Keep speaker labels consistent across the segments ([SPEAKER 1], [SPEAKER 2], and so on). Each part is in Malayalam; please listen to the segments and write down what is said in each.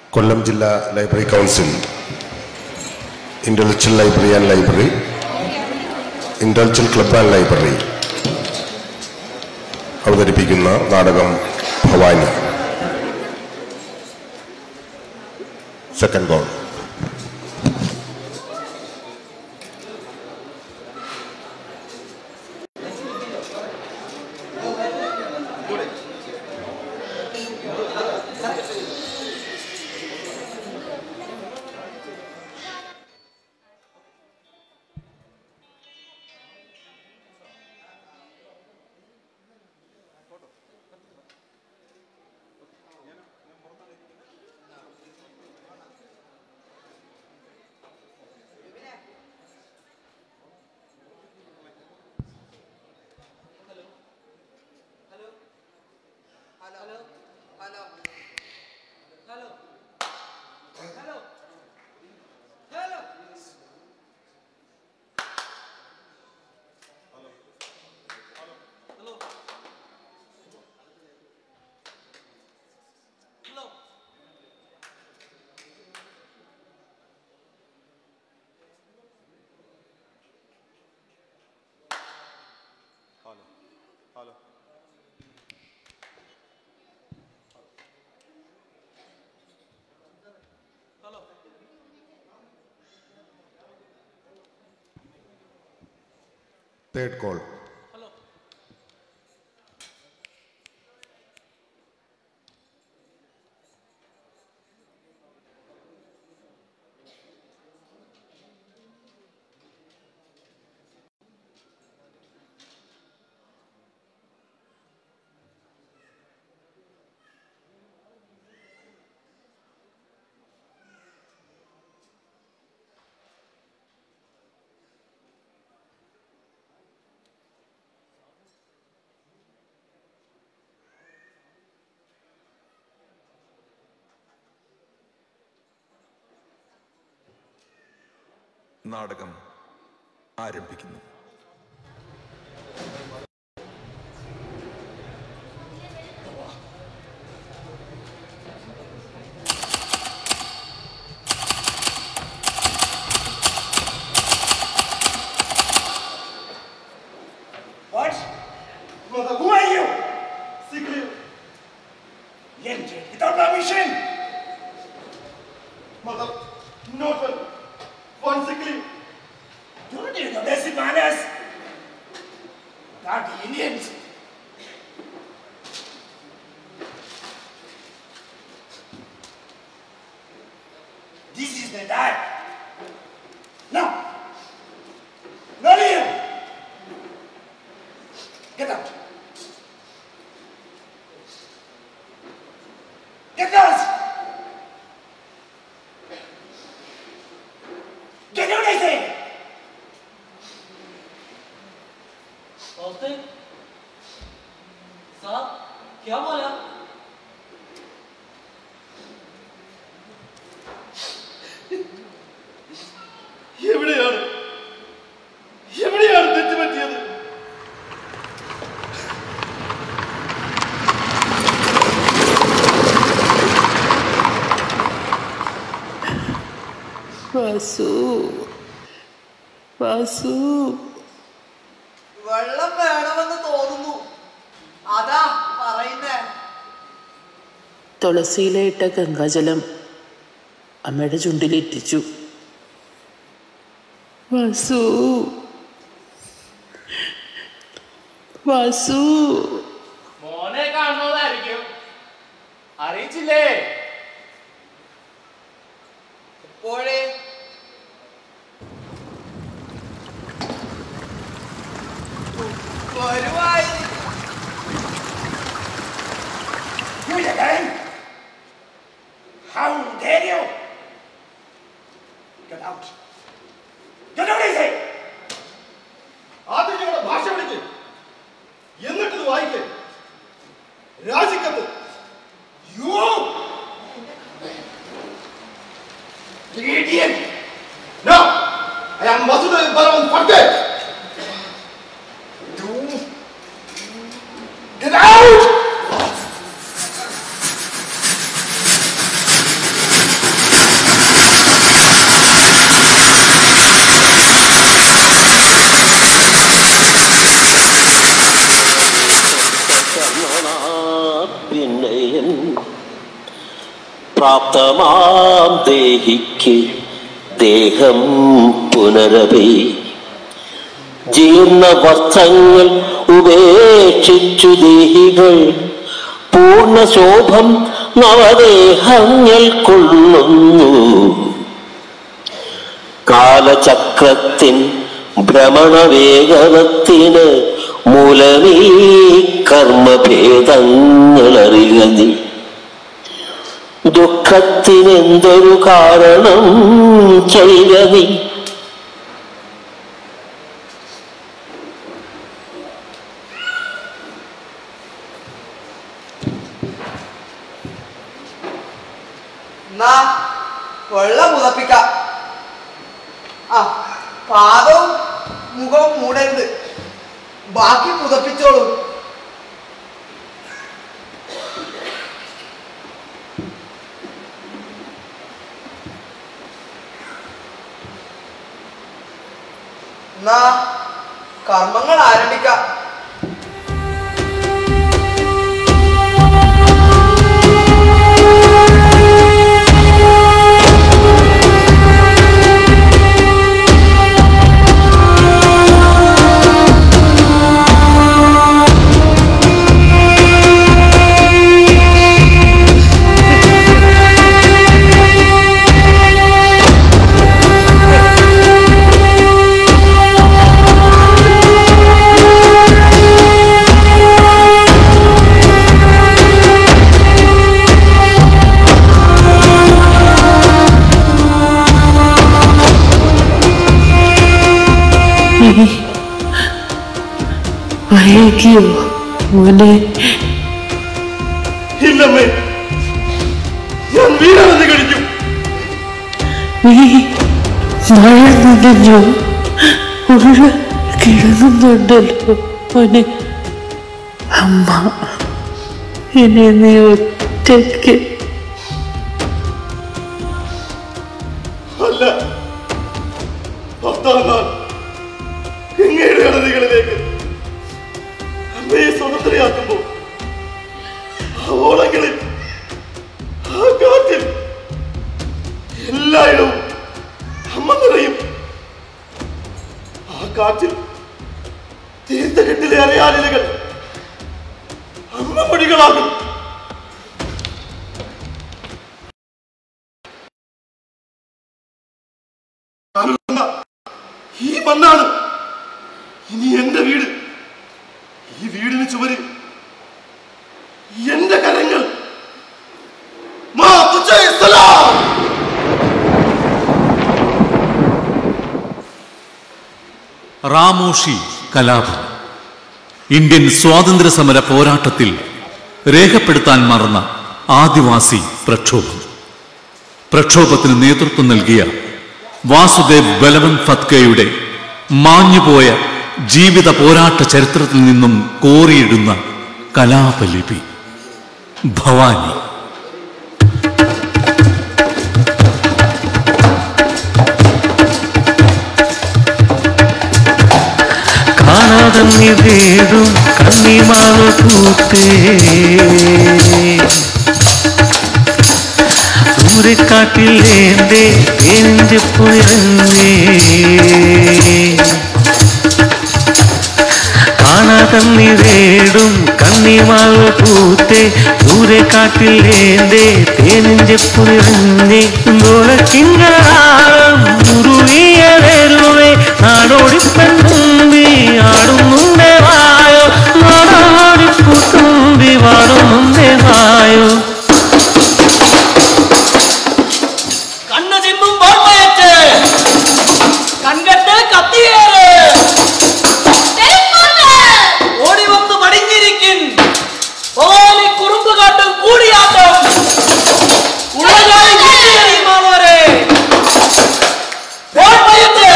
[SPEAKER 1] കൊല്ലം ജില്ലാ library council intellectual library and library intellectual club and library അവതരിപ്പിക്കുന്ന നാടകം Bhavani second goal third call
[SPEAKER 2] നാടകം ആരംഭിക്കുന്നു
[SPEAKER 3] What? Mother, who are you? Secret. Entered without permission. Mother, not one. One sickly. Don't you know basic manners? Not the Indians. This is the time. No. No, Leo. Get out. Get out. Get out, I say.
[SPEAKER 4] दोस्ते साहब क्या बोला
[SPEAKER 3] എവിടെയാണ് എവിടെയാണ് തെറ്റ് പറ്റിയത്
[SPEAKER 5] വാസു വാസു
[SPEAKER 6] വെള്ളം വേണമെന്ന് തോന്നുന്നു അതാ പറയുന്നേ
[SPEAKER 5] തുളസിയിലിട്ട ഗംഗാജലം അമ്മയുടെ ചുണ്ടിലിറ്റിച്ചു വാസു വാസു
[SPEAKER 4] മോനെ കാണുന്നതായിരിക്കും അറിയിച്ചില്ലേ
[SPEAKER 6] എപ്പോഴേ വരുവായി
[SPEAKER 3] You again? How dare you? Get out. Get out, I say. ആദ്യം ഞങ്ങളുടെ ഭാഷ വിളിക്ക് എന്നിട്ട് വായിക്ക് രാജിക്കത്ത് you Idiot! No! I am Masuda Balawan Phadke! Do... Get out!
[SPEAKER 7] പ്രാപ്തമാം ദേഹിക്ക് ദേഹം പുനരപി ജീർണ വസ്ത്രങ്ങൾ ഉപേക്ഷിച്ചു ദേഹികൾ പൂർണ്ണശോഭം നവദേഹങ്ങൾ കൊള്ളുന്നു കാലചക്രത്തിൻ ഭ്രമണവേഗവത്തിന് മൂലമീ കർമ്മഭേദങ്ങൾ അറിയുക നീ ദുഃഖത്തിനെന്തൊരു കാരണം ചെയ്യുക നീ
[SPEAKER 6] എന്നാ വെള്ളം മുതപ്പിക്ക ആ പാദവും മുഖവും മൂടരുത് ബാക്കി പുതപ്പിച്ചോളൂ എന്നാ കർമ്മങ്ങൾ ആരംഭിക്കാം
[SPEAKER 5] നീ മയക്കിയോ മോനെ
[SPEAKER 3] ഇല്ലമ്മേ ഞാൻ വീരാനന്ദ കഴിഞ്ഞു
[SPEAKER 5] നീ മഴ നനഞ്ഞു ഉള്ള കിടന്നുണ്ടല്ലോ മോനെ അമ്മ ഇനി നീ ഒറ്റയ്ക്ക്
[SPEAKER 3] അല്ല പത്താം നാൾ ഇങ്ങയുടെ അനധികളിലേക്ക് അമ്മയെ സ്വതന്ത്രയാക്കുമ്പോ ആ ഓളങ്ങളിൽ ആ കാറ്റിൽ എല്ലായിടവും അമ്മ നിറയും ആ കാറ്റിൽ തീർത്ഥകെട്ടിലെ അരയാലിലകൾ അമ്മ പൊടികളാകും അരുളമ്മ, ഈ മണ്ണാണ് ഇനി എന്റെ വീട് ഈ വീടിന് ചുവര് എന്റെ കരങ്ങൾ മാ തുജേ സലാം
[SPEAKER 8] റാമോഷി കലാപം ഇന്ത്യൻ സ്വാതന്ത്ര്യ സമര പോരാട്ടത്തിൽ രേഖപ്പെടുത്താൻ മറന്ന ആദിവാസി പ്രക്ഷോഭം പ്രക്ഷോഭത്തിന് നേതൃത്വം നൽകിയ വാസുദേവ് ബലവന്ത് ഫത്കയുടെ മാഞ്ഞുപോയ ജീവിത പോരാട്ട ചരിത്രത്തിൽ നിന്നും കോറിയിടുന്ന കലാപലിപി ഭവാനി
[SPEAKER 9] കാണാതങ്ങി വീടും കണ്ണിമാവ് പൂത്തേ ദൂരെക്കാട്ടിൽ എന്റെ എന്റെ പുയങ്ങേ കാണാതങ്ങി വീടും കണ്ണിമാവ് പൂത്തേ ദൂരെക്കാട്ടിൽ എന്റെ തേനിന്റെ പുയങ്ങേ മുളക്കിങ്കാളം മുറുകിയ വരുവേ നാടോടി പെണ്ണുമ്പി ആടുന്നുണ്ടേ വായോ നാടോടി പൂത്തുമ്പി വാടുന്നുണ്ടേ വായോ
[SPEAKER 4] കണ്ണു ചിമ്മും ഓർമ്മയറ്റ് കൺകെട്ട് കത്തിയേറ് ഓടി വന്ന് മടിഞ്ഞിരിക്കും ഓലി കുറുമ്പ് കാട്ടും കൂടിയാട്ടം ഉള്ളതായി വീട്ടിലെറിയുമാണവരെ ഓർമ്മയറ്റ്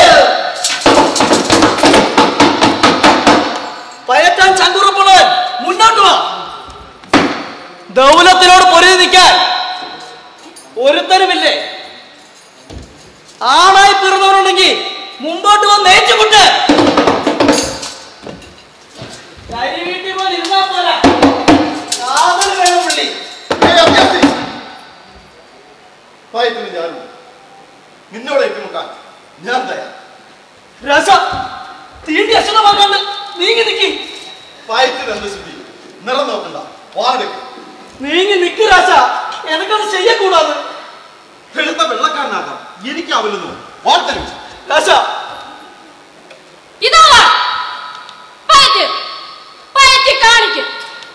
[SPEAKER 4] പയറ്റാൻ ചങ്കുറപ്പുള്ളവൻ മുന്നോട്ട് വാ ദൗലത്തിനോട് പൊരുതി നിൽക്കാൻ ഒരുത്തരുമില്ലേ ആണായി പിറന്നവരുണ്ടെങ്കിൽ മുമ്പോട്ട് വന്ന് ഏറ്റുമുട്ട് കരിവീട്ടിൽ പോലെ ഇരുന്നാ പോരാ കാതൽ വേണം പുള്ളി
[SPEAKER 3] ഭയത്തിന് ഞാനുണ്ട് നിന്നോട് ഏറ്റുമുട്ടാൻ ഞാൻ തയ്യാർ
[SPEAKER 4] രസ തീണ്ടി അശുദ്ധമാക്കാണ്ട് നീങ്ങി നിക്കി
[SPEAKER 3] ഭയത്തിന് എന്ത് ശുദ്ധി നിറം നോക്കണ്ട വാളെടുക്കും
[SPEAKER 4] നീങ്ങി നിക്ക് രാസ എനക്കത് ചെയ്യക്കൂടാതെ
[SPEAKER 3] വെളുത്ത വെള്ളക്കാരനാകാം എനിക്കാവില്ലെന്നു വാർത്തലും
[SPEAKER 4] രാസ
[SPEAKER 10] ഇതാ പയറ്റ് പയറ്റ് കാണിക്കും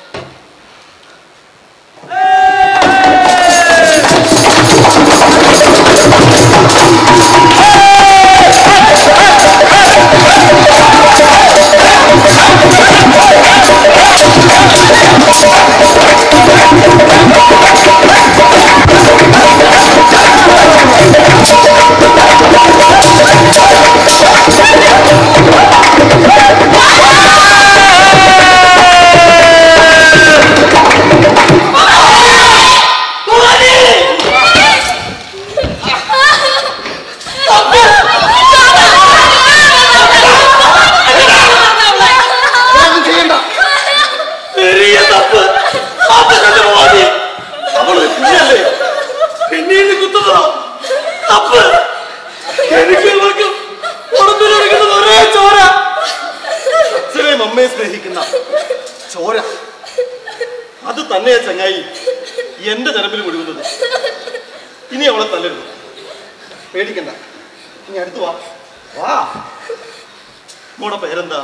[SPEAKER 4] പെരിയ തപ്പ് തപ്പ് തന്നെ മോദി
[SPEAKER 3] അവള് കുഞ്ഞല്ലേ
[SPEAKER 4] പിന്നീട് കുത്തുന്നതോ തപ്പ് എനിക്ക് ഇവർക്ക് ഉടമ്പിലൊടുക്കുന്നത് ഒരേ ചോര
[SPEAKER 3] അച്ഛനെയും അമ്മയെ സ്നേഹിക്കുന്ന ചോര അത് തന്നെയാ ചങ്ങായി എന്റെ ചരമ്പിൽ മുഴുകുന്നത് ഇനി അവളെ തല്ലരുത് പേടിക്കണ്ട ഇനി അടുത്ത് വാ വാ മോടെ പേരെന്താ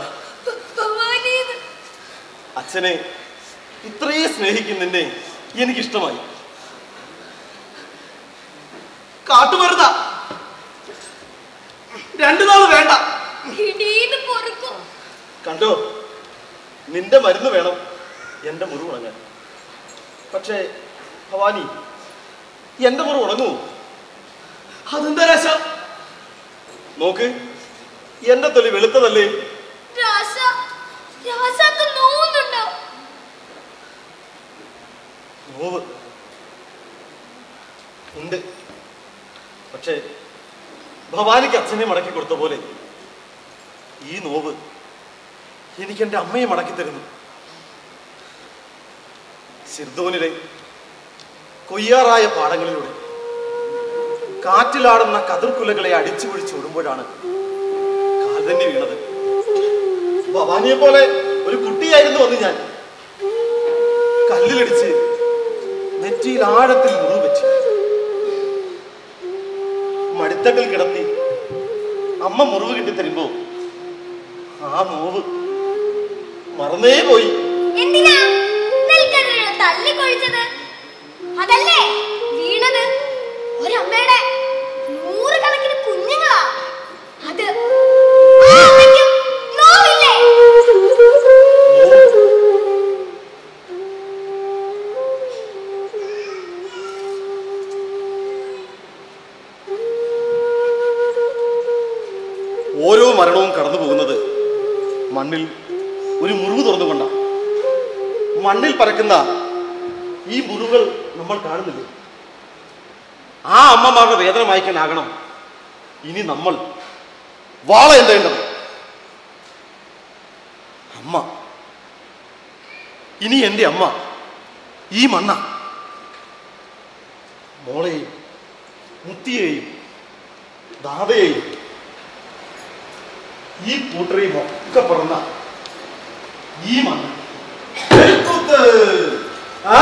[SPEAKER 3] അച്ഛനെ ഇത്രയും സ്നേഹിക്കുന്നതിന്റെ എനിക്കിഷ്ടമായി
[SPEAKER 4] കാട്ടുമരുന്ന രണ്ടു നാള് വേണ്ട
[SPEAKER 10] ഇടീന്ന് പൊറുക്കും
[SPEAKER 3] കണ്ടോ നിന്റെ മരുന്ന് വേണം എന്റെ മുറിവ് ഉണങ്ങാൻ പക്ഷേ ഭവാനി എന്റെ മുറിവ് ഉണങ്ങൂ
[SPEAKER 4] അതെന്താ രസ
[SPEAKER 3] നോക്ക് എന്റെ തൊലി വെളുത്തതല്ലേ
[SPEAKER 10] രാസ രാസക്ക് നോവുന്നുണ്ടോ
[SPEAKER 3] നോവ് ഉണ്ട് പക്ഷേ ഭവാനിക്ക് അച്ഛനെ മടക്കി കൊടുത്ത പോലെ ഈ നോവ് എനിക്ക് എൻ്റെ അമ്മയെ മടക്കി തരുന്നു സിർദോനിലെ കൊയ്യാറായ പാടങ്ങളിലൂടെ കാറ്റിലാടുന്ന കതിർക്കുലകളെ അടിച്ചു പിടിച്ച് ഓടുമ്പോഴാണ് കാൽ തന്നെ വീണത് ഭവാനിയെ പോലെ ഒരു കുട്ടിയായിരുന്നു അന്ന് ഞാൻ കല്ലിലടിച്ച് നെറ്റിയിൽ ആഴത്തിൽ മുറിവ് വെച്ച് മടിത്തട്ടിൽ കിടത്തി അമ്മ മുറിവ് കിട്ടി തരുമ്പോ ആ നോവ് മറന്നേ പോയി
[SPEAKER 10] എന്തിനാ നെൽക്കതിരുകൾ തല്ലിക്കൊഴിച്ചത് അതല്ലേ വീണത് ഒരമ്മയുടെ നൂറുകണക്കിന് കുഞ്ഞുങ്ങളാ അത് ആ അമ്മയ്ക്കും നോവില്ലേ
[SPEAKER 3] ഓരോ മരണവും കടന്നു പോകുന്നത് മണ്ണിൽ ഒരു മുറിവ് തുറന്നുകൊണ്ടാണ് മണ്ണിൽ പരക്കുന്ന ഈ മുറിവുകൾ നമ്മൾ കാണുന്നില്ലേ ആ അമ്മമാരുടെ വേദന വായിക്കാനാകണം ഇനി നമ്മൾ വാള എന്തേണ്ടത് അമ്മ ഇനി എൻ്റെ അമ്മ ഈ മണ്ണ മോളെയും മുത്തിയെയും ദാതയെയും ഈ കൂട്ടരെയും ഒക്കെ പിറന്ന ഈ മണ്ണ് തെരുക്കുത്ത്. ആ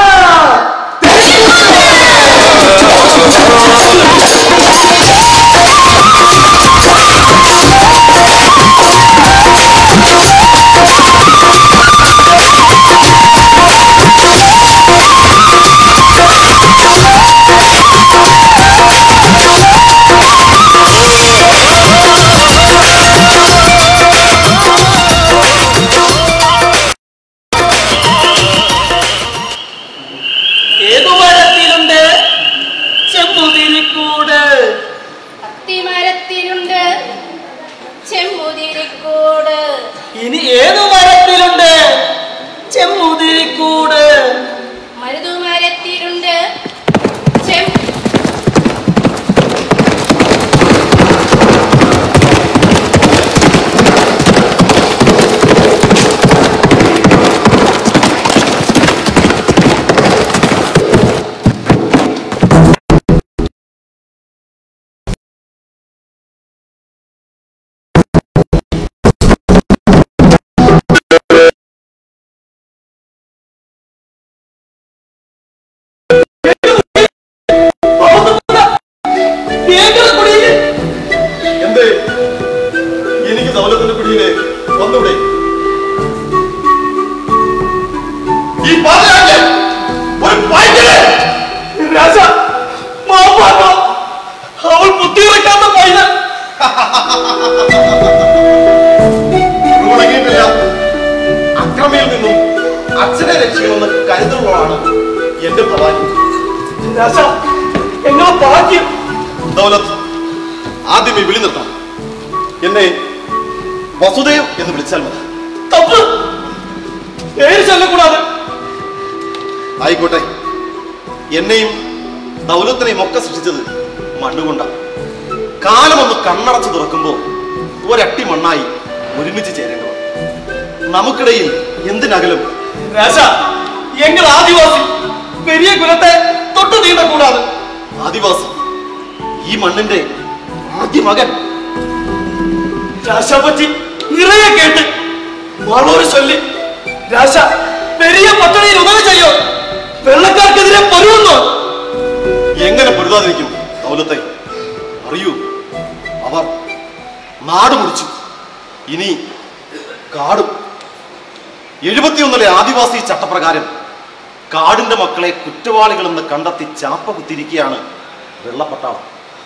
[SPEAKER 4] ഏതു മരത്തിലുണ്ട് ചെമ്പുതിരിക്കൂട്
[SPEAKER 10] അത്തിമരത്തിലുണ്ട് ചെമ്പുതിരിക്കൂട്
[SPEAKER 4] ഇനി ഏതു മരത്തിലുണ്ട് ചെമ്പുതിരിക്കൂട്
[SPEAKER 10] മരുതുമരത്തിലുണ്ട് ചെം
[SPEAKER 3] രാജ എങ്ങനെ ഭാഗ്യം
[SPEAKER 11] ദൗലത്ത് ആദ്യം ഈ വിളി നിർത്താം എന്നെ വസുദേവ് എന്ന് വിളിച്ചാൽ മതി
[SPEAKER 3] തപ്പ് പേര് ചൊല്ലக்கூടാതെ
[SPEAKER 11] ആയിക്കോട്ടെ എന്നെയും ദൗലത്തിനെയും ഒക്കെ സൃഷ്ടിച്ചത് മണ്ണുകൊണ്ടാണ് കാലമൊന്ന് കണ്ണടച്ച് തുറക്കുമ്പോൾ ഒരട്ടി മണ്ണായി ഒരുമിച്ച് ചേരേണ്ടവർ നമുക്കിടയിൽ എന്തിനകലും
[SPEAKER 3] രാജ എങ്ങൾ ആദിവാസി പെരിയ കുലത്തെ തൊട്ടു തീണ്ടക്കൂടാതെ
[SPEAKER 11] ആദിവാസി ഈ മണ്ണിന്റെ ആദ്യ മകൻ
[SPEAKER 3] രാശ പറ്റി നിറയെ കേട്ട് മാളൂര് ചൊല്ലി രാശ പെരിയ പട്ടണിയിൽ ഉദവി ചെയ്യോ വെള്ളക്കാർക്കെതിരെ പൊരുവുന്നു
[SPEAKER 11] എങ്ങനെ പൊരുതാതിരിക്കും ദൗലത്തെ അറിയൂ അവർ നാട് മുടിച്ചു ഇനി കാടും എഴുപത്തിയൊന്നിലെ ആദിവാസി ചട്ടപ്രകാരം കാടിന്റെ മക്കളെ കുറ്റവാളികളെന്ന് കണ്ടെത്തി ചാപ്പ കുത്തിരിക്കുകയാണ് വെള്ളപ്പട്ടാളം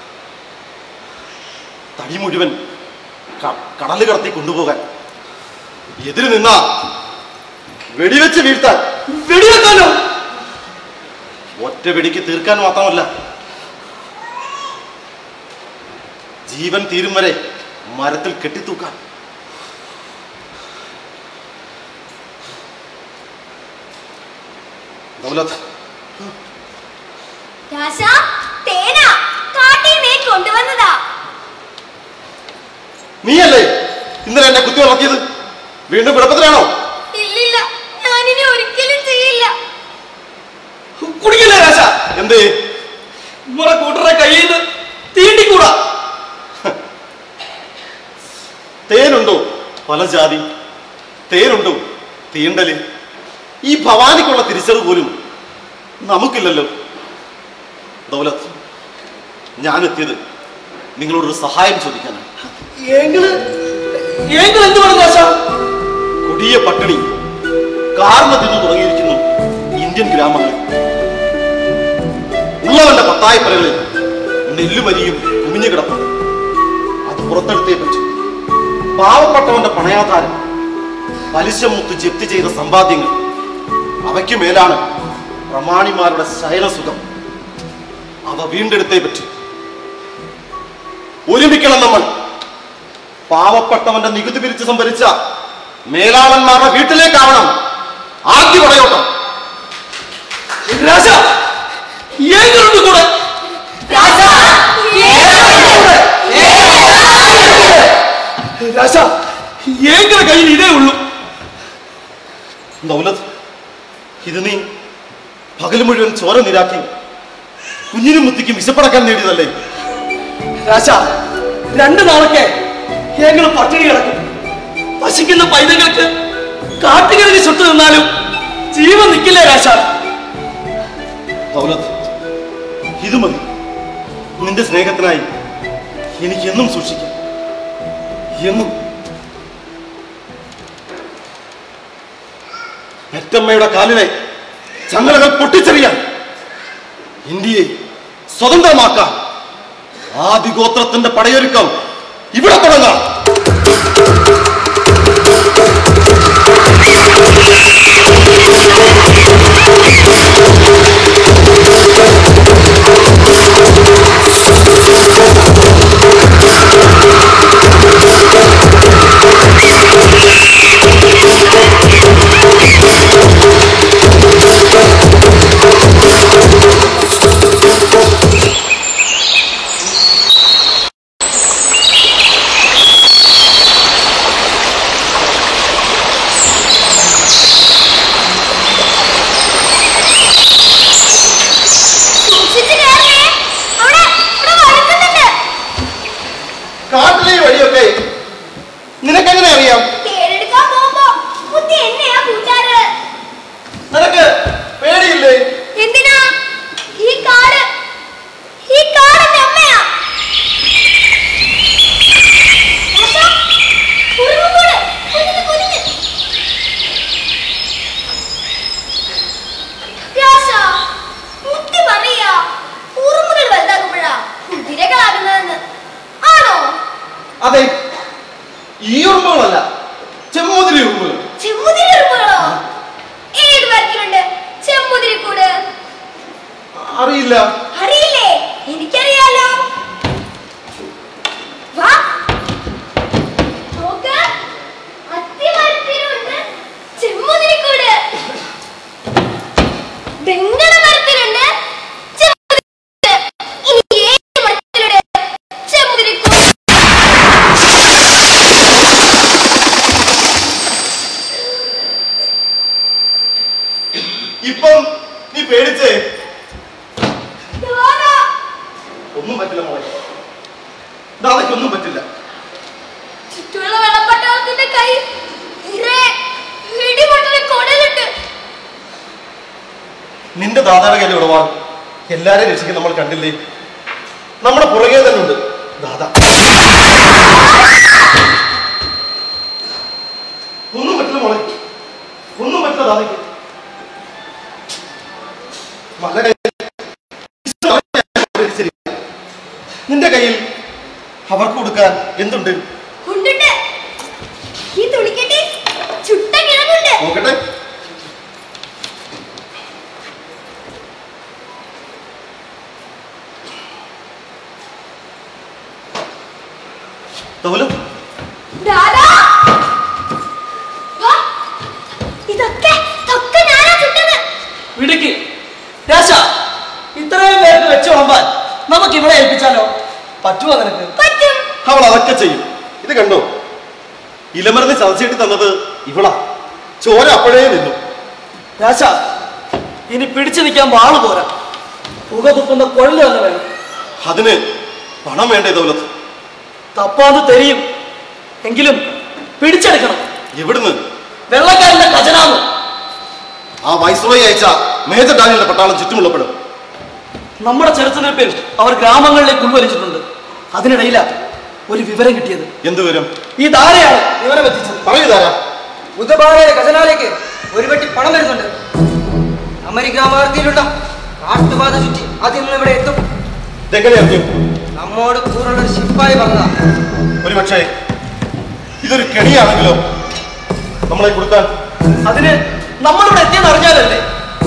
[SPEAKER 11] തടി മുഴുവൻ ക- കടല് കടത്തി കൊണ്ടുപോകാൻ എതിര് നിന്നാ വെടിവെച്ച് വീഴ്ത്താൻ
[SPEAKER 3] വെടിവെക്കാനോ
[SPEAKER 11] ഒറ്റ വെടിക്ക് തീർക്കാൻ മാത്രമല്ല ജീവൻ തീരും വരെ മരത്തിൽ കെട്ടിത്തൂക്കാൻ ദൗലത്ത്
[SPEAKER 10] രാശ തേന കാട്ടിൽ നീ കൊണ്ടുവന്നതാ
[SPEAKER 11] നീയല്ലേ ഇന്നലെ എന്നെ കുത്തി വളർത്തിയത് വീണ്ടും കുഴപ്പത്തിലാണോ
[SPEAKER 10] ഇല്ലില്ല ഞാനിനി ഒരിക്കലും ചെയ്യില്ല
[SPEAKER 3] കുടിക്കില്ല രാശ
[SPEAKER 11] എന്തേ
[SPEAKER 3] നമ്മളെ കൂട്ടറെ കയ്യിൽ നിന്ന് തീണ്ടിക്കൂടാ
[SPEAKER 11] തേനുണ്ടോ പല ജാതി തേനുണ്ടോ തീണ്ടല് ഈ ഭവാനിക്കുള്ള തിരിച്ചറിവ് പോലും നമുക്കില്ലല്ലോ ദൗലത്ത് ഞാൻ എത്തിയത് നിങ്ങളോടൊരു സഹായം ചോദിക്കാനാണ്
[SPEAKER 3] എങ്കില് എങ്കിൽ എന്ത് വേണം രാശ
[SPEAKER 11] കൊടിയ പട്ടിണി കാർന്ന് തിന്നു തുടങ്ങിയിരിക്കുന്നു ഇന്ത്യൻ ഗ്രാമങ്ങളിൽ ഉള്ളവന്റെ പത്തായപ്പലകളിൽ നെല്ലുമരിയും കുമിഞ്ഞു കിടപ്പുണ്ട് അത് പുറത്തെടുത്തേ പറ്റൂ പാവപ്പെട്ടവന്റെ പണയാധാരം പലിശ മുത്ത് ജപ്തി ചെയ്ത സമ്പാദ്യങ്ങൾ അവയ്ക്ക് മേലാണ് പ്രമാണിമാരുടെ ശയനസുഖം അവ വീണ്ടെടുത്തേ പറ്റൂ ഒരുമിക്കണം നമ്മൾ പാവപ്പെട്ടവന്റെ നികുതി പിരിച്ച് സംഭരിച്ച മേലാളന്മാരുടെ വീട്ടിലേക്കാവണം ആദ്യ പടയോട്ടം
[SPEAKER 3] രാജ എങ്കിലുണ്ട് കൂടെ രാജ എങ്കിലെ കയ്യിൽ ഇതേ ഉള്ളൂ
[SPEAKER 11] ദൗലത്ത് ഇത് നീ പകൽ മുഴുവൻ ചോര നിരാക്കി കുഞ്ഞിനും മുത്തിക്കും വിശപ്പടക്കാൻ നേടിയതല്ലേ
[SPEAKER 3] രാജ രണ്ട് നാളൊക്കെ ഞങ്ങൾ പട്ടിണി കിടക്കും പശിക്കുന്ന പൈതങ്ങൾക്ക് കാട്ടുകിഴങ്ങ് ചുട്ടു നിന്നാലും ജീവൻ നിൽക്കില്ലേ രാജ
[SPEAKER 11] ദൗലത്ത് ഇത് മതി നിന്റെ സ്നേഹത്തിനായി എനിക്ക് എന്നും സൂക്ഷിക്കാം എന്നും പെറ്റമ്മയുടെ കാലിലെ ചങ്ങലകൾ പൊട്ടിച്ചെറിയാൻ ഇന്ത്യയെ സ്വതന്ത്രമാക്കാൻ ആദിഗോത്രത്തിന്റെ പടയൊരുക്കം ഇവിടെ തുടങ്ങാം
[SPEAKER 10] സൂക്ഷിച്ച് കേറണേ അവിടെ ഇവിടെ വഴുക്കുന്നുണ്ട്
[SPEAKER 11] കാട്ടിലെ ഈ വഴിയൊക്കെ നിനക്കെങ്ങനെ അറിയാം
[SPEAKER 10] തേരെടുക്കാൻ പോകുമ്പോ കുത്തി എന്നെയാ കൂട്ടാറ്
[SPEAKER 11] നിനക്ക് പേടിയില്ലേ
[SPEAKER 10] എന്തിനാ ഈ കാട് ഈ കാട് എന്റെ അമ്മയാ ആശാ, കുറുമ്പുകൂട്, കുനിഞ്ഞ് കുനിഞ്ഞ്. രാശാ, മുത്തി പറയാ ഉറുമ്പുകൾ വലുതാകുമ്പോഴാ കുതിരകളാകുന്നതെന്ന് ആണോ
[SPEAKER 11] അതെ
[SPEAKER 3] അറിയില്ല
[SPEAKER 10] അറിയില്ലേ എനിക്കറിയാലോ വാ നോക്ക് അത്തിമരത്തിലുണ്ട് ചെമ്മുതിരിക്കൂട് വെങ്കല മരത്തിലുണ്ട് ചെമ്മുതിരിക്കൂട് ഇനി ഏത് മരത്തിലുണ്ട് ചെമ്മുതിരിക്കൂട്
[SPEAKER 3] ഇപ്പം നീ പേടിച്ചേ
[SPEAKER 10] ദാദാ,
[SPEAKER 3] ഒന്നും പറ്റില്ല മോളെ ദാദയ്ക്ക് ഒന്നും പറ്റില്ല
[SPEAKER 10] ചുറ്റുമുള്ള വെള്ളപ്പട്ടാളത്തിന്റെ കൈ നിറയെ ഇടിപൊട്ടലെ കൊടലുണ്ട്
[SPEAKER 3] നിന്റെ ദാദായുടെ കയ്യിൽ ഉടവാണ് എല്ലാരെയും രക്ഷിക്കാൻ നമ്മൾ കണ്ടില്ലേ നമ്മുടെ പുറകെ തന്നെ ഉണ്ട് ദാദ ഒന്നും പറ്റില്ല മോളെ ഒന്നും പറ്റില്ല ദാദയ്ക്ക് നല്ല കൈ ശരി. നിന്റെ കയ്യിൽ അവർക്ക് കൊടുക്കാൻ എന്തുണ്ട്
[SPEAKER 10] ഉണ്ടുണ്ട് ഈ തുണിക്കെട്ടി ചുട്ട കിഴങ്ങുണ്ട്
[SPEAKER 3] നോക്കട്ടെ തവലു
[SPEAKER 10] ദാദാ വാ, ഇതൊക്കെ ഇതൊക്കെ ഞാനാ ചുട്ടത്
[SPEAKER 4] വിടുക്ക് രാശ ഇത്രയും പേർക്ക് വെച്ച് വിളമ്പാൻ നമുക്ക് ഇവിടെ ഏൽപ്പിച്ചാലോ പറ്റുമോ നിനക്ക്
[SPEAKER 10] പറ്റും
[SPEAKER 3] അവൾ അതൊക്കെ ചെയ്യും ഇത് കണ്ടോ ഇലമറിന് ചതച്ചിട്ട് തന്നത് ഇവളാ ചോര അപ്പോഴേ നിന്നു
[SPEAKER 4] രാശ ഇനി പിടിച്ചു നിൽക്കാൻ വാള് പോരാ പുക തുപ്പുന്ന കൊഴല് തന്നെ വേണം
[SPEAKER 3] അതിന് പണം വേണ്ടേ ദൗലത്ത്
[SPEAKER 4] തപ്പാന്ന് തെരിയും എങ്കിലും പിടിച്ചെടുക്കണം
[SPEAKER 3] എവിടുന്ന്
[SPEAKER 4] വെള്ളക്കാരന്റെ ഖജനാവ്
[SPEAKER 3] ആ വൈസ്രോയി അയച്ച മേജർ ഡാനിയുടെ പട്ടാളം ചുറ്റുമുള്ളപ്പെടും
[SPEAKER 4] നമ്മുടെ ചെറുത്തുനിൽപ്പിൽ അവർ ഗ്രാമങ്ങളിലേക്ക് ഉൾവലിച്ചിട്ടുണ്ട് അതിനിടയിലാ ഒരു വിവരം കിട്ടിയത്
[SPEAKER 3] എന്ത് വരും
[SPEAKER 4] ഈ ധാരയാണ് വിവരം എത്തിച്ചത്
[SPEAKER 3] പറയൂ താരാ
[SPEAKER 6] ബുധബാലയുടെ ഖജനാലേക്ക് ഒരു വെട്ടി പണം വരുന്നുണ്ട് അമരിഗ്രാമാർത്തിയിലുള്ള കാട്ടുപാത ചുറ്റി ആദ്യം നിങ്ങൾ ഇവിടെ എത്തും
[SPEAKER 3] ഇതെങ്ങനെ അറിഞ്ഞു
[SPEAKER 6] നമ്മോട് കൂറുള്ള ഒരു ശിപ്പായി പറഞ്ഞതാ
[SPEAKER 3] ഒരു പക്ഷേ ഇതൊരു കെണിയാണെങ്കിലോ നമ്മളെ കൊടുക്കാൻ
[SPEAKER 4] അതിന് നമ്മളിവിടെ എത്തിയെന്ന് അറിഞ്ഞാലല്ലേ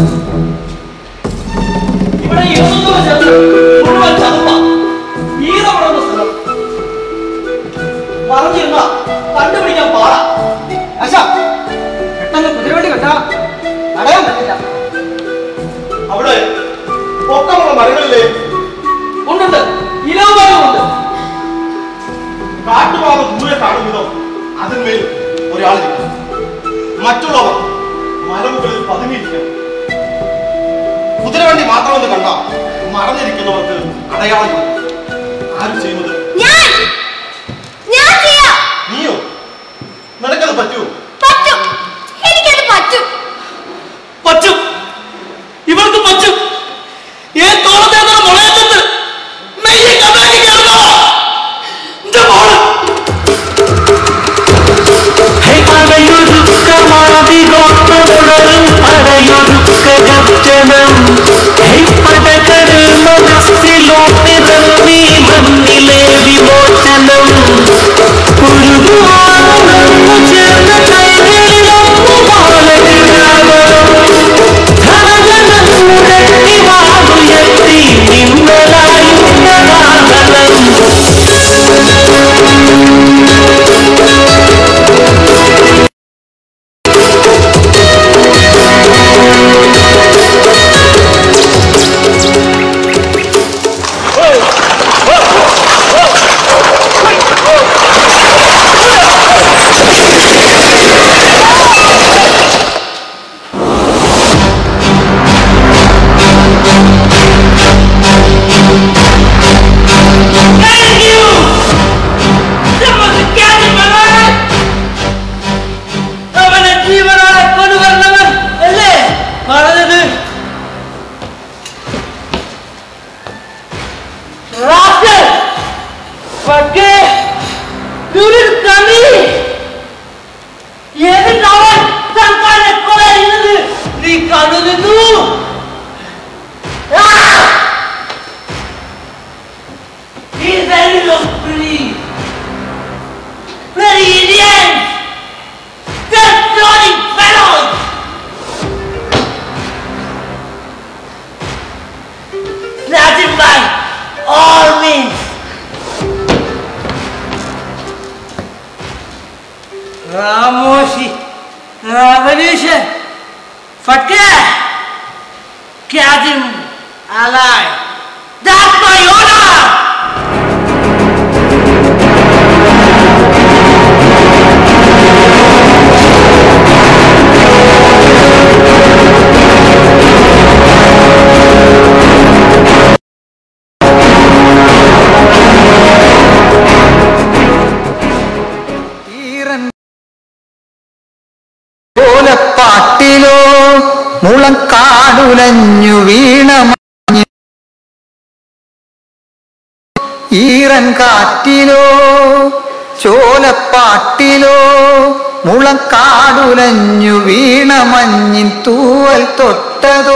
[SPEAKER 4] ഇവിടെ ഇരുന്നൂറ് ചേർന്ന് മുഴുവൻ ചതുപ്പ ഈറപ്പെടുന്ന സ്ഥലം പറഞ്ഞിരുന്ന കണ്ടുപിടിക്കാൻ പാടാ
[SPEAKER 6] ആശാ പെട്ടെന്ന് കുതിരവണ്ടി കണ്ടാ തടയാൻ പറ്റില്ല
[SPEAKER 3] അവിടെ പൊക്കമുള്ള മരങ്ങളിലെ
[SPEAKER 4] ഉണ്ടുണ്ട് ഇലവുമരമുണ്ട്
[SPEAKER 3] കാട്ടുപാത ദൂരെ കാണും വിധം അതിന്മേൽ ഒരാളിരിക്കും മറ്റുള്ളവർ മലമുകളിൽ പതുങ്ങിയിരിക്കണം കുതിരവണ്ടി മാത്രമെന്ന് കണ്ട മറഞ്ഞിരിക്കുന്നവർക്ക് അടയാളം കൊടുക്കും. ആരും ചെയ്യുന്നത്
[SPEAKER 10] ഞാൻ ഞാൻ ചെയ്യാം
[SPEAKER 3] നീയോ നിനക്കത് പറ്റുമോ
[SPEAKER 10] പറ്റും എനിക്കത് പറ്റും
[SPEAKER 4] പറ്റും ഇവർക്ക് പറ്റും ഏ തോളത്തെ മുളയത്തുന്നത് മെയ്യെ കഥാക്കി കേൾക്കോ എന്റെ മോള്
[SPEAKER 9] പടയൊരുക്കമാതിരോട്ടമുണരും പടയൊരുക്കഗർജനം ഹൈ പടകടൽ മനസ്സിലോട്ടിറങ്ങി മണ്ണിലെ
[SPEAKER 4] Get him alive. That's my order!
[SPEAKER 12] ഓലപ്പാട്ടിലോ മുളക്കാടുലഞ്ഞു വീണ മഞ്ഞ് ഈറൻ കാറ്റിലോ ചോലപ്പാട്ടിലോ മുളക്കാടുലഞ്ഞു വീണ മഞ്ഞിൻ തൂവൽ തൊട്ടതോ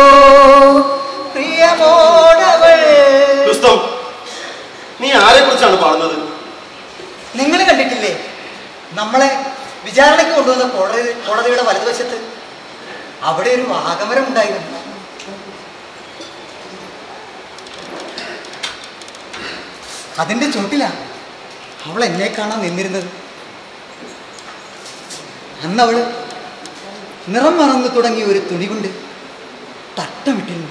[SPEAKER 12] പ്രിയമോടവൾ
[SPEAKER 3] ക്രിസ്തം നീ ആരെ കുറിച്ചാണ് പാടുന്നത്
[SPEAKER 12] നിങ്ങൾ കണ്ടിട്ടില്ലേ നമ്മളെ വിചാരണയ്ക്ക് കൊണ്ടുവന്ന കോടതി കോടതിയുടെ വലതുവശത്ത് അവിടെ ഒരു ആഗമനം ഉണ്ടായിരുന്നു അതിന്റെ ചോട്ടിലാ അവൾ എന്നെ കാണാൻ നിന്നിരുന്നത് അന്ന് അവള് നിറം മറന്നു തുടങ്ങിയ ഒരു തുണി കൊണ്ട് തട്ടമിട്ടിരുന്നു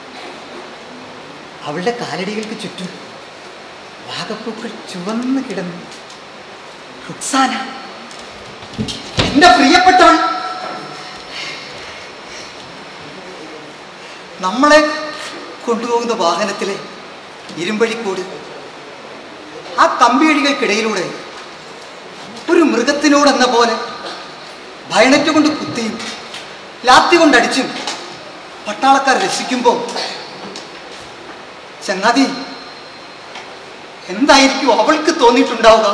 [SPEAKER 12] അവളുടെ കാലടികൾക്ക് ചുറ്റും വാഗപ്പൂക്കൾ ചുവന്ന് കിടന്നു റുക്സാന എന്റെ പ്രിയപ്പെട്ടവൾ നമ്മളെ കൊണ്ടുപോകുന്ന വാഹനത്തിലെ ഇരുമ്പഴിക്കൂട് ആ കമ്പിയടികൾക്കിടയിലൂടെ ഒരു മൃഗത്തിനോടെന്ന പോലെ ഭയണറ്റ് കൊണ്ട് കുത്തിയും ലാത്തി കൊണ്ടടിച്ചും പട്ടാളക്കാർ രക്ഷിക്കുമ്പോൾ ചങ്ങാതി എന്തായിരിക്കും അവൾക്ക് തോന്നിയിട്ടുണ്ടാവുക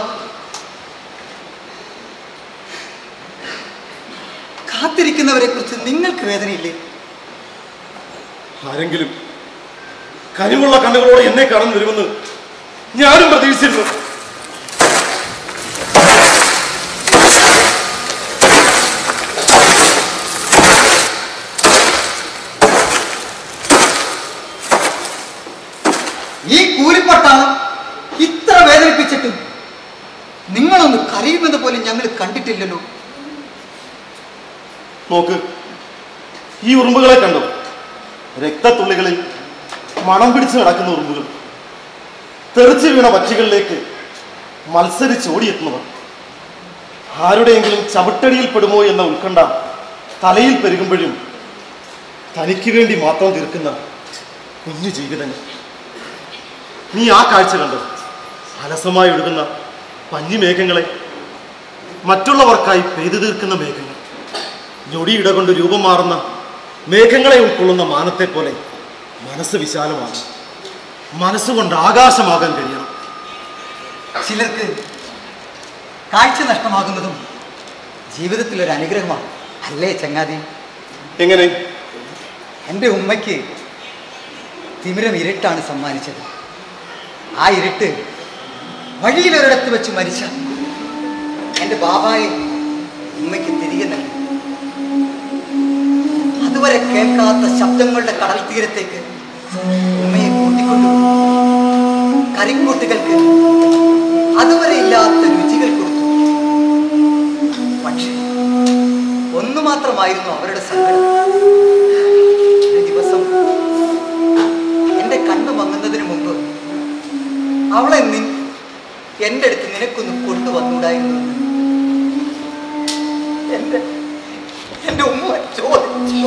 [SPEAKER 12] കാത്തിരിക്കുന്നവരെ കുറിച്ച് നിങ്ങൾക്ക് വേദനയില്ലേ
[SPEAKER 3] ആരെങ്കിലും കനിവുള്ള കണ്ണുകളോടെ എന്നെ കാണാൻ വരുമെന്ന് ഞാനും പ്രതീക്ഷിച്ചിരുന്നു
[SPEAKER 12] ഈ കൂലിപ്പട്ടാളം ഇത്ര വേദനിപ്പിച്ചിട്ടും നിങ്ങളൊന്ന് കരയുന്നത് പോലും ഞങ്ങൾ കണ്ടിട്ടില്ലല്ലോ
[SPEAKER 3] നോക്ക് ഈ ഉറുമ്പുകളെ കണ്ടോ രക്തത്തുള്ളികളിൽ മണം പിടിച്ച് നടക്കുന്ന ഉറുമ്പുകൾ തെറിച്ചു വീണ പക്ഷികളിലേക്ക് മത്സരിച്ച് ഓടിയെത്തുന്നവർ ആരുടെയെങ്കിലും ചവിട്ടടിയിൽ പെടുമോ എന്ന ഉത്കണ്ഠ തലയിൽ പെരുകുമ്പോഴും തനിക്ക് വേണ്ടി മാത്രം തീർക്കുന്ന കുഞ്ഞു ജീവിതങ്ങൾ നീ ആ കാഴ്ച കണ്ടോ അലസമായി ഒഴുകുന്ന പഞ്ഞിമേഘങ്ങളെ മറ്റുള്ളവർക്കായി പെയ്തു തീർക്കുന്ന മേഘങ്ങൾ ഞൊടിയിട കൊണ്ട് രൂപം മാറുന്ന മേഘങ്ങളെ ഉൾക്കൊള്ളുന്ന മാനത്തെ പോലെ മനസ്സ് വിശാലമാണ് മനസ്സുകൊണ്ട് ആകാശമാകാൻ കഴിയണം
[SPEAKER 12] ചിലർക്ക് കാഴ്ച നഷ്ടമാകുന്നതും ജീവിതത്തിൽ ഒരു അനുഗ്രഹമാണ് അല്ലേ ചങ്ങാതി
[SPEAKER 3] എങ്ങനെ
[SPEAKER 12] എൻ്റെ ഉമ്മയ്ക്ക് തിമിരം ഇരുട്ടാണ് സമ്മാനിച്ചത് ആ ഇരുട്ട് വഴിയിലൊരിടത്ത് വെച്ച് മരിച്ച എൻ്റെ ബാബായെ ഉമ്മയ്ക്ക് തിരികെ നൽകി അതുവരെ കേൾക്കാത്ത ശബ്ദങ്ങളുടെ കടൽ തീരത്തേക്ക് ഉമ്മയെ കൂട്ടിക്കൊണ്ടുപോയി കരിക്കൂട്ടുകൾക്ക് അതുവരെ ഇല്ലാത്ത രുചികൾ കൊടുത്തു പക്ഷേ ഒന്നു മാത്രമായിരുന്നു അവരുടെ സങ്കടം ഒരു ദിവസം എന്റെ കണ്ണു മങ്ങുന്നതിന് മുമ്പ് അവളെ നിൻ എന്റെ അടുത്ത് നിനക്കൊന്ന് കൊണ്ടുവന്നൂടായിരുന്നു എന്ന്. എന്റെ എന്റെ ഉമ്മ ചോദിച്ചു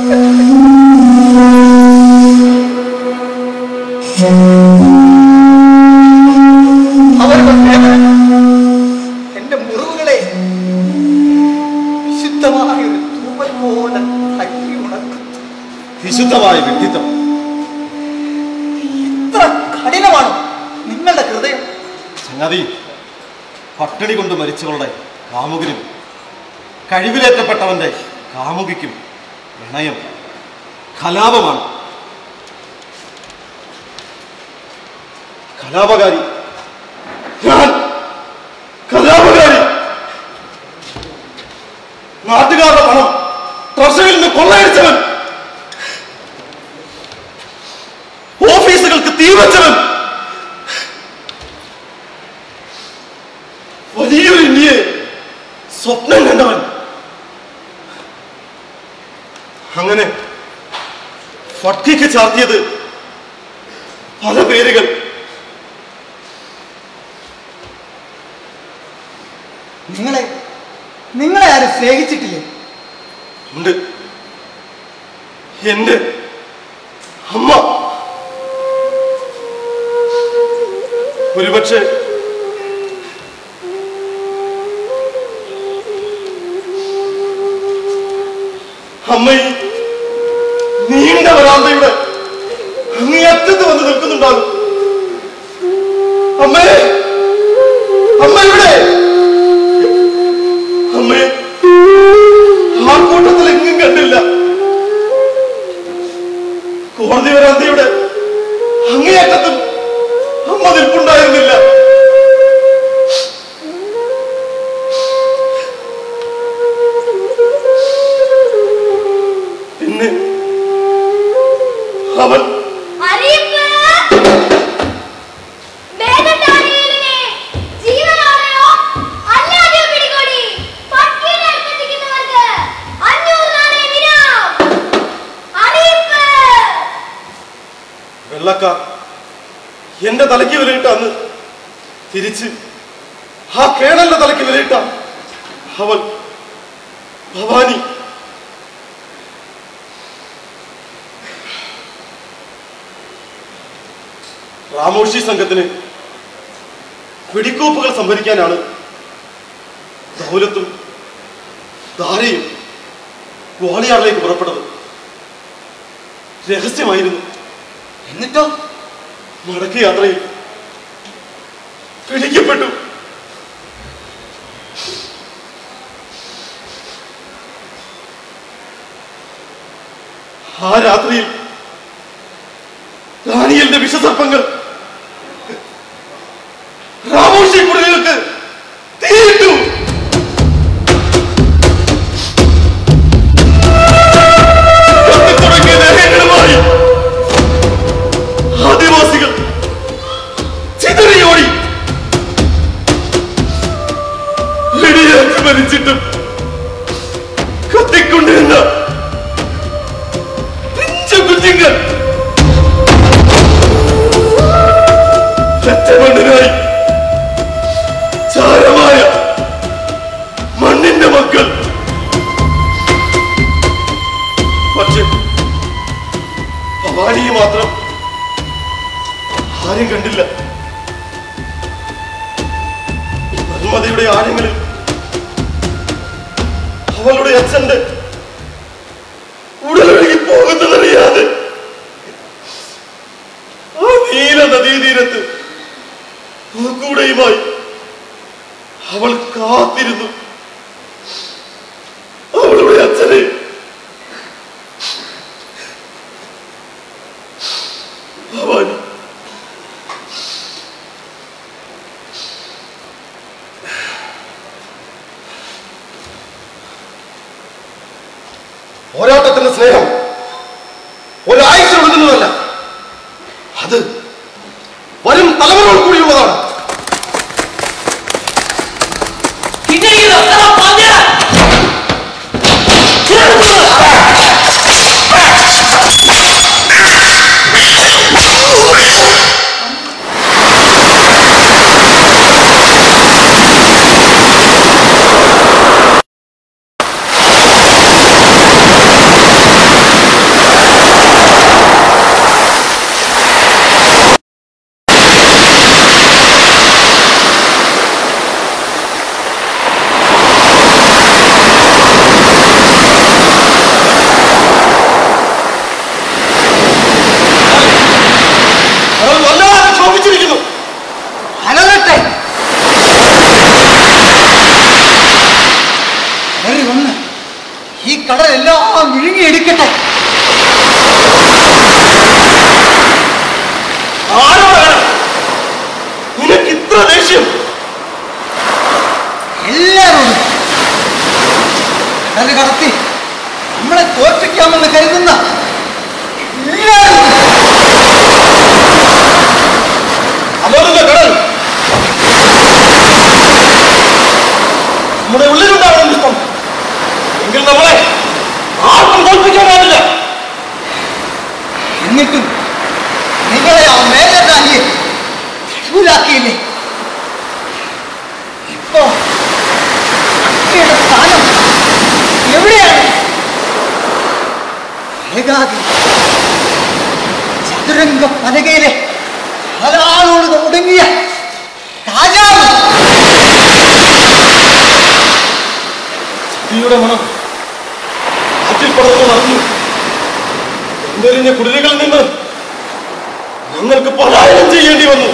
[SPEAKER 12] അവരുടെ വേദന എന്റെ മുറിവുകളെ വിശുദ്ധമായ ഒരു തൂവൽ പോലെ തല്ലി ഉണക്കും
[SPEAKER 3] വിശുദ്ധമായ വ്യക്തിത്വം
[SPEAKER 12] ഇത്ര കഠിനമാണോ നിങ്ങളുടെ ഹൃദയം
[SPEAKER 3] സംഗതി പട്ടിണി കൊണ്ട് മരിച്ചവളുടെ കാമുകനും കഴിവിലേറ്റപ്പെട്ടവന്റെ കാമുകിക്കും പ്രണയം കലാപമാണ് കലാപകാരി ഞാൻ കലാപകാരി നാട്ടുകാരുടെ പണം ട്രഷറിയിൽ നിന്ന് കൊള്ളയടിച്ചവൻ ഓഫീസുകൾക്ക് തീവച്ചവൻ വലിയൊരു ഇന്ത്യയെ സ്വപ്നം കണ്ടവൻ അങ്ങനെ പട്ടിക്ക് ചാർത്തിയത് പല പേരുകൾ
[SPEAKER 12] നിങ്ങളെ നിങ്ങളെ ആരും സ്നേഹിച്ചിട്ടില്ലേ
[SPEAKER 3] ഉണ്ട് എന്റെ അമ്മ ഒരുപക്ഷെ അമ്മ ഈ നീണ്ട വരാന്തയുടെ അങ്ങേയറ്റത്ത് വന്ന് നിൽക്കുന്നുണ്ടാകും അമ്മേ അമ്മ ഇവിടെ അമ്മയെ ആ കൂട്ടത്തിൽ എങ്ങും കണ്ടില്ല കോടതി വരാന്തയുടെ അങ്ങേയറ്റത്തും അമ്മ നിൽപ്പുണ്ടായിരുന്നില്ല പിന്നെ അവൻ
[SPEAKER 10] അറിയിപ്പ് വേദത്താരിയലിനെ ജീവനോടെയോ അല്ലാതെയോ പിടികൂടി പട്ടിയുടെ അടുത്തെത്തിക്കുന്നവർക്ക് അഞ്ഞൂറ് നാണയ വിരാം അറിയിപ്പ്
[SPEAKER 3] വെള്ളക്കാർ എന്റെ തലയ്ക്ക് വിലയിട്ട അന്ന് തിരിച്ച് ആ കേണലിന്റെ തലയ്ക്ക് വിലയിട്ട അവൻ ഭവാനി റാമോഷി സംഘത്തിന് വെടിക്കോപ്പുകൾ സംഭരിക്കാനാണ് ദൗലത്തും ധാരയും ഗ്വാളിയാറിലേക്ക് പുറപ്പെട്ടത് രഹസ്യമായിരുന്നു
[SPEAKER 12] എന്നിട്ടോ
[SPEAKER 3] മടക്ക യാത്രയിൽ പിടിക്കപ്പെട്ടു ആ രാത്രിയിൽ റാണിയലിന്റെ വിഷസർപ്പങ്ങൾ രാമോഷി കുടിലുകൾക്ക് തീയിട്ടു കത്തിത്തുടങ്ങിയ ദേഹങ്ങളുമായി ആദിവാസികൾ ചിതറിയോടി വെടിയേറ്റ് മരിച്ചിട്ടും കത്തിക്കൊണ്ടിരുന്ന പിഞ്ചു കുഞ്ഞുങ്ങൾ രക്തമണ്ണിനായി ചാരമായ മണ്ണിന്റെ മക്കൾ പക്ഷെ ഭവാനിയെ മാത്രം ആരും കണ്ടില്ല നർമ്മദയുടെ ആഴങ്ങളിൽ അവളുടെ അച്ഛന്റെ ഉടലൊഴുകി പോകുന്നതറിയാതെ ആ നീല നദീതീരത്ത് കൂടെയുമായി അവൾ കാത്തിരുന്നു അവളുടെ അച്ഛനെ ഭവാനി പോരാട്ടത്തിന്റെ സ്നേഹം ഒരാഴ്ച ഒഴുകുന്നതല്ല അത് വരും തലമുറകൾ കൂടിയുള്ളതാണ് അവൾ വല്ലാതെ ക്ഷോഭിച്ചിരിക്കുന്നു
[SPEAKER 12] അലറട്ടെ കയറി വന്ന് ഈ കടലെല്ലാം വിഴുങ്ങിയെടുക്കട്ടെ
[SPEAKER 3] ആരോടാണ് നിനക്ക് ഇത്ര ദേഷ്യം
[SPEAKER 12] എല്ലാവരോടും കടല് കടത്തി നമ്മളെ തോൽപ്പിക്കാമെന്ന് കരുതുന്ന എല്ലാവരും
[SPEAKER 3] അമോദുന്ന കടൽ നമ്മുടെ ഉള്ളിലുണ്ടാവണം ഇഷ്ടം എങ്കിൽ നമ്മളെ ആർക്കും തോൽപ്പിക്കാനാവില്ല
[SPEAKER 12] നിങ്ങളെ ആ മേഘനായി തെരുവിലാക്കിയില്ലേ ഇപ്പോ അങ്ങയുടെ സ്ഥാനം എവിടെയാണ് ഏകാകി ചതുരംഗ പലകയിലെ അതാളോട് ഒടുങ്ങിയ രാജാവ്
[SPEAKER 3] തീയുടെ മണം കാറ്റിൽ പടർന്നു നടന്നു എന്തെറിഞ്ഞ കുടിലുകളിൽ നിന്ന് ഞങ്ങൾക്ക് പലായനം ചെയ്യേണ്ടി വന്നു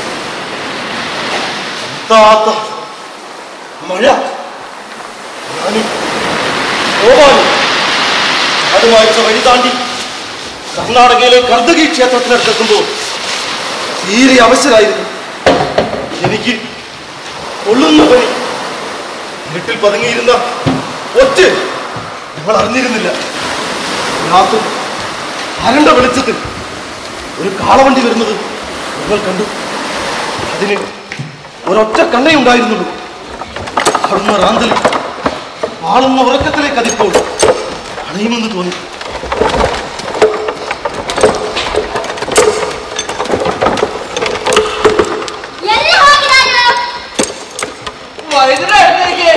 [SPEAKER 3] താത്ത മഴ ഞാനും ഗോപാലും കാടുവാഴ്ച വഴി താണ്ടി കർണാടകയിലെ കർദകി ക്ഷേത്രത്തിനടുത്തെത്തുമ്പോൾ തീരെ അവശരായിരുന്നു എനിക്ക് കൊള്ളുന്ന പനി ഇരുട്ടിൽ പതുങ്ങിയിരുന്ന ഒറ്റ ഞങ്ങൾ അറിഞ്ഞിരുന്നില്ല രാത്രി അരണ്ട വെളിച്ചത്തിൽ ഒരു കാളവണ്ടി വരുന്നത് ഞങ്ങൾ കണ്ടു അതിന് ഒരൊറ്റ കണ്ണേ ഉണ്ടായിരുന്നുള്ളൂ അവിടുന്ന് റാന്തലി ആളുന്ന ഉറക്കത്തിലേക്ക് അതിപ്പോൾ അണയുമെന്ന് തോന്നി
[SPEAKER 10] ಎಲ್ಲಿ ಹೋಗಿದ್ದಾರೆ
[SPEAKER 4] വൈദ്യുതിക്ക്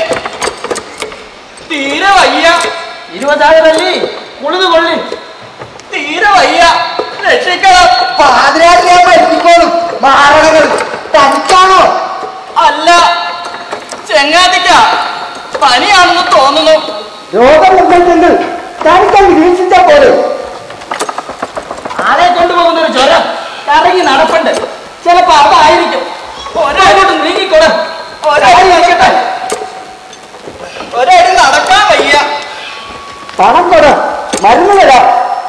[SPEAKER 4] തീരെ വയ്യ ഇരുപതായിരമല്ലി ഉಳಿದುಕೊಳ್ಳಿ തീരെ വയ്യ രക്ഷിക്കണം
[SPEAKER 12] പാതിരാത്രിയാകുമ്പോ എത്തിക്കോളും മാരണകൾ തനിക്കാണോ
[SPEAKER 4] അല്ല ചെങ്ങാതിക്ക പനിയാണെന്ന് തോന്നുന്നു
[SPEAKER 12] രോഗമുണ്ടെങ്കിൽ തനിക്കങ്ങ് വീക്ഷിച്ചാ പോലെ
[SPEAKER 4] ആളെ കൊണ്ടുപോകുന്ന ഒരു ജ്വരം കറങ്ങി നടപ്പുണ്ട് ചിലപ്പോ അതായിരിക്കും ഒരാളോട്ട് നീങ്ങിക്കൊട ഒരാടി നടക്കട്ടെ ഒരാടി നടക്കാൻ വയ്യ
[SPEAKER 12] പണം കൊട മരുന്ന് തരാം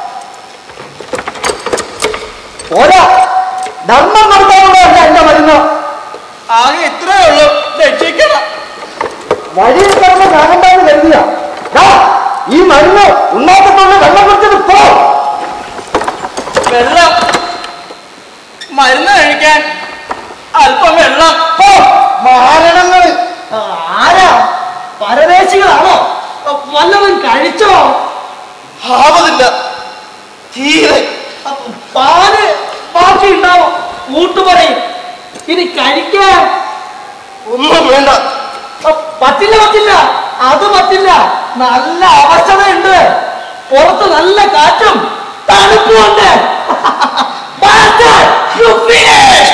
[SPEAKER 12] പോരാ ധർമ്മം നടത്താനുള്ളതല്ല എന്റെ മരുന്ന്
[SPEAKER 4] ആകെ ഇത്രേ ഉള്ളൂ രക്ഷിക്കണം
[SPEAKER 12] വഴിയിൽ കിടന്ന് കാണണ്ടെന്ന് കരുതിയ ഈ മരുന്ന് ഉണ്ടാക്കത്തോണ്ട് വെള്ളം കുടിച്ചത് പോ
[SPEAKER 4] വെള്ളം മരുന്ന് കഴിക്കാൻ അല്പം വെള്ളം
[SPEAKER 12] പോ മാരണങ്ങൾ
[SPEAKER 4] ആരാ പരദേശികളാണോ വല്ലതും കഴിച്ചോ
[SPEAKER 3] ആവതില്ല തീരെ
[SPEAKER 4] പാല് ബാക്കി ഉണ്ടാവും കൂട്ടുപറയും ഇനി കഴിക്കാൻ
[SPEAKER 3] ഒന്നും വേണ്ട
[SPEAKER 4] പറ്റില്ല പറ്റില്ല അത് പറ്റില്ല നല്ല അവസ്ഥയുണ്ട് പുറത്ത് നല്ല കാറ്റും തണുപ്പുണ്ട് Bastard! You finished!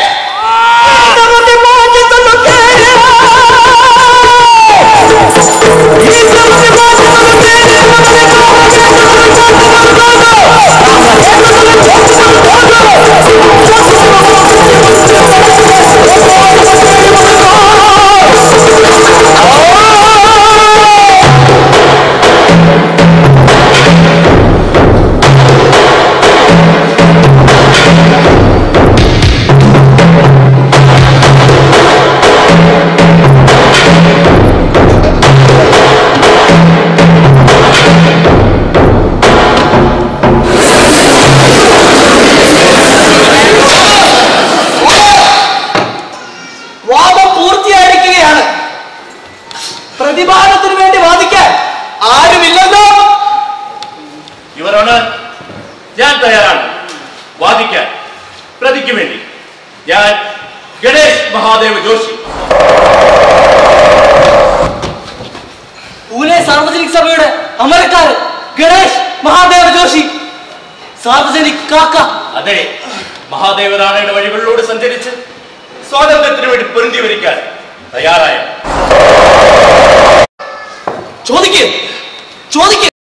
[SPEAKER 4] വാദം പൂർത്തിയായിരിക്കുകയാണ് പ്രതിഭാഗത്തിന് വേണ്ടി വാദിക്കാൻ ആരുമില്ലല്ലോ
[SPEAKER 13] യുവരോണ് ഞാൻ തയ്യാറാണ് വാദിക്കാൻ പ്രതിക്ക് വേണ്ടി ഞാൻ ഗണേഷ് മഹാദേവ് ജോഷി
[SPEAKER 4] പൂനെ സാർവജനിക് സഭയുടെ അമരക്കാരൻ ഗണേഷ് മഹാദേവ ജോഷി സാർവജനിക് കാക്ക
[SPEAKER 13] അതെ മഹാദേവ റാണയുടെ വഴികളിലൂടെ സഞ്ചരിച്ച് സ്വാതന്ത്ര്യത്തിന് വേണ്ടി പൊരുന്തി വരിക്കാൻ തയ്യാറായ
[SPEAKER 4] ചോദിക്കേ ചോദിക്കേ